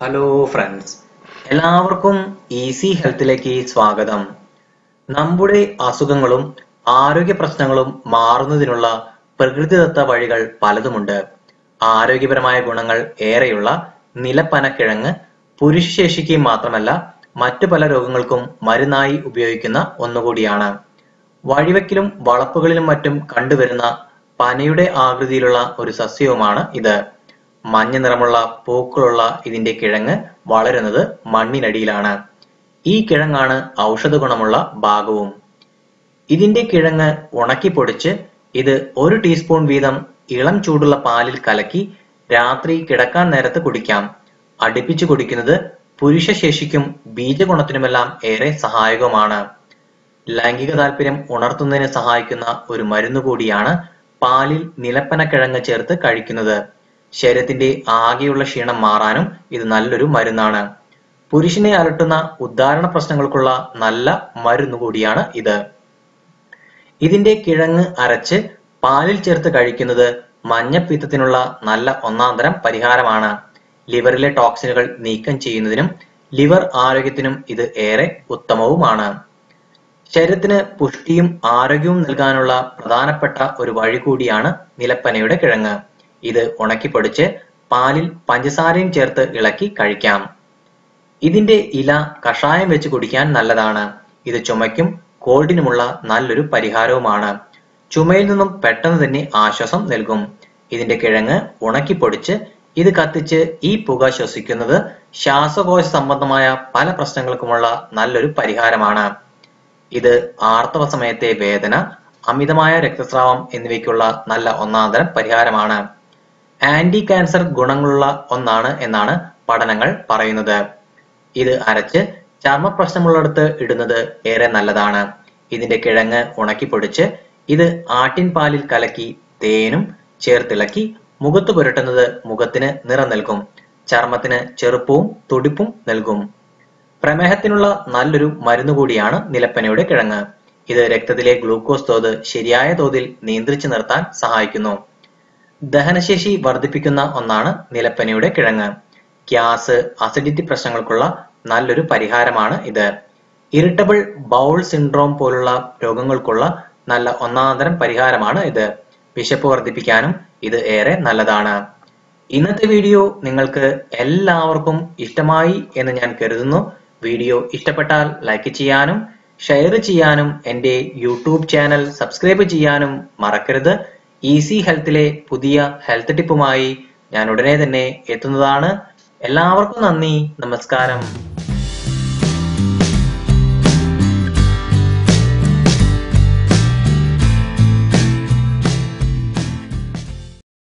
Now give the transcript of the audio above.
hello friends എല്ലാവർക്കും easy ഹെൽത്തിലേക്ക് സ്വാഗതം നമ്മുടെ അസുഖങ്ങളും ആരോഗ്യ പ്രശ്നങ്ങളും മാറുന്നതിനുള്ള പ്രകൃതിദത്ത വഴികൾ പലതുമുണ്ട് ആരോഗ്യപരമായ ഗുണങ്ങൾ ഏറെയുള്ള നിലപ്പനക്കിഴങ്ങ് പുരുഷശേഷിക്ക് മാത്രമല്ല മറ്റു പല രോഗങ്ങൾക്കും മരുന്നായി ഉപയോഗിക്കുന്ന ഒന്നുകൂടിയാണ് വഴിവെക്കിലും വളപ്പുകളിലും മറ്റും കണ്ടുവരുന്ന പനയുടെ ആകൃതിയിലുള്ള ഒരു സസ്യവുമാണ് ഇത് മഞ്ഞ നിറമുള്ള പൂക്കളുള്ള ഇതിന്റെ കിഴങ്ങ് വളരുന്നത് മണ്ണിനടിയിലാണ് ഈ കിഴങ്ങാണ് ഔഷധ ഗുണമുള്ള ഭാഗവും ഇതിന്റെ കിഴങ്ങ് ഉണക്കി പൊടിച്ച് ഇത് ഒരു ടീസ്പൂൺ വീതം ഇളം ചൂടുള്ള പാലിൽ കലക്കി രാത്രി കിടക്കാൻ നേരത്ത് കുടിക്കാം അടുപ്പിച്ചു കുടിക്കുന്നത് പുരുഷശേഷിക്കും ബീജഗുണത്തിനുമെല്ലാം ഏറെ സഹായകവുമാണ് ലൈംഗിക താല്പര്യം ഉണർത്തുന്നതിന് സഹായിക്കുന്ന ഒരു മരുന്ന് കൂടിയാണ് പാലിൽ നിലപ്പനക്കിഴങ്ങ് ചേർത്ത് കഴിക്കുന്നത് ശരീരത്തിന്റെ ആകെയുള്ള ക്ഷീണം മാറാനും ഇത് നല്ലൊരു മരുന്നാണ് പുരുഷനെ അലട്ടുന്ന ഉദ്ധാരണ പ്രശ്നങ്ങൾക്കുള്ള നല്ല മരുന്ന് കൂടിയാണ് ഇത് ഇതിന്റെ കിഴങ്ങ് അരച്ച് പാലിൽ ചേർത്ത് കഴിക്കുന്നത് മഞ്ഞപ്പിത്തത്തിനുള്ള നല്ല ഒന്നാന്തരം പരിഹാരമാണ് ലിവറിലെ ടോക്സിനുകൾ നീക്കം ചെയ്യുന്നതിനും ലിവർ ആരോഗ്യത്തിനും ഇത് ഏറെ ഉത്തമവുമാണ് ശരീരത്തിന് പുഷ്ടിയും ആരോഗ്യവും നൽകാനുള്ള പ്രധാനപ്പെട്ട ഒരു വഴി കൂടിയാണ് നിലപ്പനയുടെ കിഴങ്ങ് ഇത് ഉണക്കിപ്പൊടിച്ച് പാലിൽ പഞ്ചസാരയും ചേർത്ത് ഇളക്കി കഴിക്കാം ഇതിന്റെ ഇല കഷായം വെച്ച് കുടിക്കാൻ നല്ലതാണ് ഇത് ചുമയ്ക്കും കോൾഡിനുമുള്ള നല്ലൊരു പരിഹാരവുമാണ് ചുമയിൽ നിന്നും പെട്ടെന്ന് തന്നെ ആശ്വാസം നൽകും ഇതിന്റെ കിഴങ്ങ് ഉണക്കിപ്പൊടിച്ച് ഇത് കത്തിച്ച് ഈ പുക ശ്വസിക്കുന്നത് ശ്വാസകോശ സംബന്ധമായ പല പ്രശ്നങ്ങൾക്കുമുള്ള നല്ലൊരു പരിഹാരമാണ് ഇത് ആർത്തവ സമയത്തെ വേദന അമിതമായ രക്തസ്രാവം എന്നിവയ്ക്കുള്ള നല്ല ഒന്നാന്തരം പരിഹാരമാണ് ആന്റി ക്യാൻസർ ഗുണങ്ങളുള്ള ഒന്നാണ് എന്നാണ് പഠനങ്ങൾ പറയുന്നത് ഇത് അരച്ച് ചർമ്മ പ്രശ്നമുള്ളിടത്ത് ഇടുന്നത് ഏറെ നല്ലതാണ് ഇതിന്റെ കിഴങ്ങ് ഉണക്കി പൊടിച്ച് ഇത് ആട്ടിൻ പാലിൽ കലക്കി തേനും ചേർത്തിളക്കി മുഖത്ത് പുരട്ടുന്നത് മുഖത്തിന് നിറം നൽകും ചർമ്മത്തിന് ചെറുപ്പവും തുടിപ്പും നൽകും പ്രമേഹത്തിനുള്ള നല്ലൊരു മരുന്ന് കൂടിയാണ് നിലപ്പനയുടെ കിഴങ്ങ് ഇത് രക്തത്തിലെ ഗ്ലൂക്കോസ് തോത് ശരിയായ തോതിൽ നിയന്ത്രിച്ചു നിർത്താൻ സഹായിക്കുന്നു ദഹനശേഷി വർദ്ധിപ്പിക്കുന്ന ഒന്നാണ് നിലപ്പനയുടെ കിഴങ്ങ് ഗ്യാസ് അസിഡിറ്റി പ്രശ്നങ്ങൾക്കുള്ള നല്ലൊരു പരിഹാരമാണ് ഇത് ഇറിറ്റബിൾ ബൗൾ സിൻഡ്രോം പോലുള്ള രോഗങ്ങൾക്കുള്ള നല്ല ഒന്നാന്തരം പരിഹാരമാണ് ഇത് വിശപ്പ് വർദ്ധിപ്പിക്കാനും ഇത് ഏറെ നല്ലതാണ് ഇന്നത്തെ വീഡിയോ നിങ്ങൾക്ക് എല്ലാവർക്കും ഇഷ്ടമായി എന്ന് ഞാൻ കരുതുന്നു വീഡിയോ ഇഷ്ടപ്പെട്ടാൽ ലൈക്ക് ചെയ്യാനും ഷെയർ ചെയ്യാനും എൻ്റെ യൂട്യൂബ് ചാനൽ സബ്സ്ക്രൈബ് ചെയ്യാനും മറക്കരുത് ഈസി ഹെൽത്തിലെ പുതിയ ഹെൽത്ത് ടിപ്പുമായി ഞാൻ ഉടനെ തന്നെ എത്തുന്നതാണ് എല്ലാവർക്കും നന്ദി നമസ്കാരം